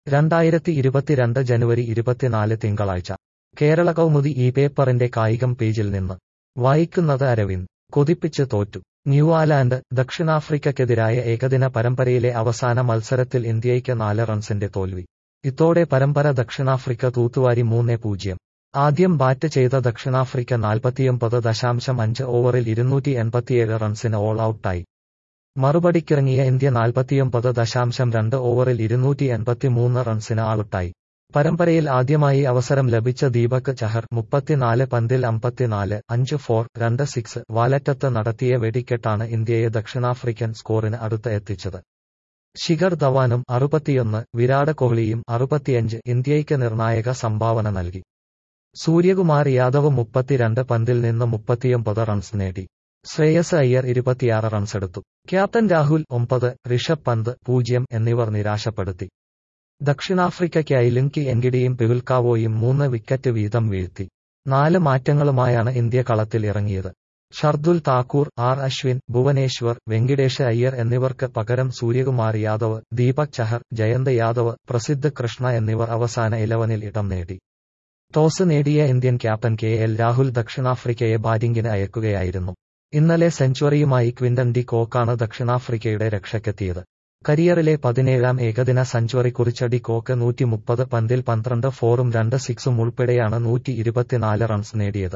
രണ്ടായിരത്തി ഇരുപത്തിരണ്ട് ജനുവരി ഇരുപത്തിനാല് തിങ്കളാഴ്ച കേരള കൗമുദി ഈ പേപ്പറിന്റെ കായികം പേജിൽ നിന്ന് വായിക്കുന്നത് അരവിന്ദ് കൊതിപ്പിച്ച് തോറ്റു ന്യൂവാലാൻഡ് ദക്ഷിണാഫ്രിക്കയ്ക്കെതിരായ ഏകദിന പരമ്പരയിലെ അവസാന മത്സരത്തിൽ ഇന്ത്യയ്ക്ക് നാല് റൺസിന്റെ തോൽവി ഇതോടെ പരമ്പര ദക്ഷിണാഫ്രിക്ക തൂത്തുവാരി മൂന്ന് പൂജ്യം ആദ്യം ബാറ്റ് ചെയ്ത ദക്ഷിണാഫ്രിക്ക നാൽപ്പത്തിയൊമ്പത് ദശാംശം അഞ്ച് ഓവറിൽ ഇരുന്നൂറ്റി എൺപത്തിയേഴ് റൺസിന് ഓൾ ഔട്ടായി മറുപടിക്കിറങ്ങിയ ഇന്ത്യ നാൽപ്പത്തിയൊമ്പത് ദശാംശം രണ്ട് ഓവറിൽ ഇരുന്നൂറ്റി എൺപത്തിമൂന്ന് റൺസിന് ഔട്ടായി പരമ്പരയിൽ ആദ്യമായി അവസരം ലഭിച്ച ദീപക് ചഹർ മുപ്പത്തിനാല് പന്തിൽ അമ്പത്തിനാല് അഞ്ച് ഫോർ രണ്ട് സിക്സ് വാലറ്റത്ത് നടത്തിയ വെടിക്കെട്ടാണ് ഇന്ത്യയെ ദക്ഷിണാഫ്രിക്കൻ സ്കോറിന് അടുത്ത് എത്തിച്ചത് ശിഖർ ധവാനും അറുപത്തിയൊന്ന് വിരാട് കോഹ്ലിയും അറുപത്തിയഞ്ച് ഇന്ത്യയ്ക്ക് നിർണായക സംഭാവന നൽകി സൂര്യകുമാർ യാദവ് മുപ്പത്തിരണ്ട് പന്തിൽ നിന്ന് മുപ്പത്തിയൊമ്പത് റൺസ് നേടി ശ്രേയസ് അയ്യർ ഇരുപത്തിയാറ് റൺസെടുത്തു ക്യാപ്റ്റൻ രാഹുൽ ഒമ്പത് ഋഷഭ് പന്ത് പൂജ്യം എന്നിവർ നിരാശപ്പെടുത്തി ദക്ഷിണാഫ്രിക്കയ്ക്കായി ലിങ്കി എങ്കിഡിയും പിവിൽക്കാവോയും മൂന്ന് വിക്കറ്റ് വീതം വീഴ്ത്തി നാല് മാറ്റങ്ങളുമായാണ് ഇന്ത്യ കളത്തിൽ ഇറങ്ങിയത് ഷർദുൽ താക്കൂർ ആർ അശ്വിൻ ഭുവനേശ്വർ വെങ്കിടേഷ് അയ്യർ എന്നിവർക്ക് പകരം സൂര്യകുമാർ യാദവ് ദീപക് ചഹർ ജയന്ത് യാദവ് പ്രസിദ്ധ് കൃഷ്ണ എന്നിവർ അവസാന ഇലവനിൽ ഇടം നേടി ടോസ് നേടിയ Indian captain K L Rahul ദക്ഷിണാഫ്രിക്കയെ ബാറ്റിംഗിന് അയക്കുകയായിരുന്നു ഇന്നലെ സെഞ്ചുറിയുമായി ക്വിന്റൻ ഡി കോക്കാണ് ദക്ഷിണാഫ്രിക്കയുടെ രക്ഷയ്ക്കെത്തിയത് കരിയറിലെ പതിനേഴാം ഏകദിന സെഞ്ചുറി കുറിച്ച ഡി കോക്ക് നൂറ്റി മുപ്പത് പന്തിൽ പന്ത്രണ്ട് ഫോറും രണ്ട് സിക്സും ഉൾപ്പെടെയാണ് നൂറ്റി ഇരുപത്തിനാല് റൺസ് നേടിയത്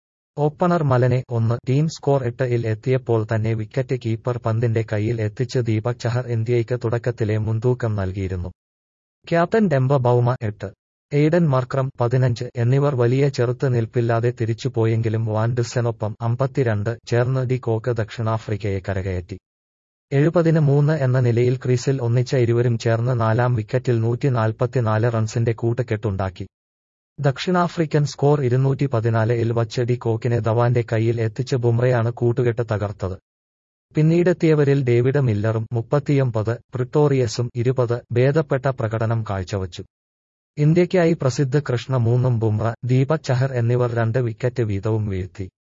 ഓപ്പണർ മലനെ ഒന്ന് ടീം സ്കോർ എട്ടിൽ എത്തിയപ്പോൾ തന്നെ വിക്കറ്റ് കീപ്പർ പന്തിന്റെ കൈയിൽ എത്തിച്ച് ദീപക് ചഹർ ഇന്ത്യയ്ക്ക് തുടക്കത്തിലെ മുൻതൂക്കം നൽകിയിരുന്നു ക്യാപ്റ്റൻ ഡെംബ ബൌമ എട്ട് എയ്ഡൻ മർക്രം പതിനഞ്ച് എന്നിവർ വലിയ ചെറുത്ത് നിൽപ്പില്ലാതെ തിരിച്ചുപോയെങ്കിലും വാൻ ഡിസനൊപ്പം അമ്പത്തിരണ്ട് ചേർന്ന് ഡി കോക്ക് ദക്ഷിണാഫ്രിക്കയെ കരകയറ്റി എഴുപതിന് മൂന്ന് എന്ന നിലയിൽ ക്രീസിൽ ഒന്നിച്ച ഇരുവരും ചേർന്ന് നാലാം വിക്കറ്റിൽ നൂറ്റി നാൽപ്പത്തിനാല് റൺസിന്റെ കൂട്ടുകെട്ടുണ്ടാക്കി ദക്ഷിണാഫ്രിക്കൻ സ്കോർ ഇരുന്നൂറ്റി പതിനാലിൽ വച്ച് ഡി കോക്കിനെ ധവാന്റെ കൈയിൽ എത്തിച്ച് ബുംറയാണ് കൂട്ടുകെട്ട് തകർത്തത് പിന്നീടെത്തിയവരിൽ ഡേവിഡ് മില്ലറും മുപ്പത്തിയൊമ്പത് പ്രിട്ടോറിയസും ഇരുപത് ഭേദപ്പെട്ട പ്രകടനം കാഴ്ചവച്ചു ഇന്ത്യയ്ക്കായി പ്രസിദ്ധ് കൃഷ്ണ മൂന്നും ബുംറ ദീപക് ചഹർ എന്നിവർ രണ്ട് വിക്കറ്റ് വീതവും വീഴ്ത്തി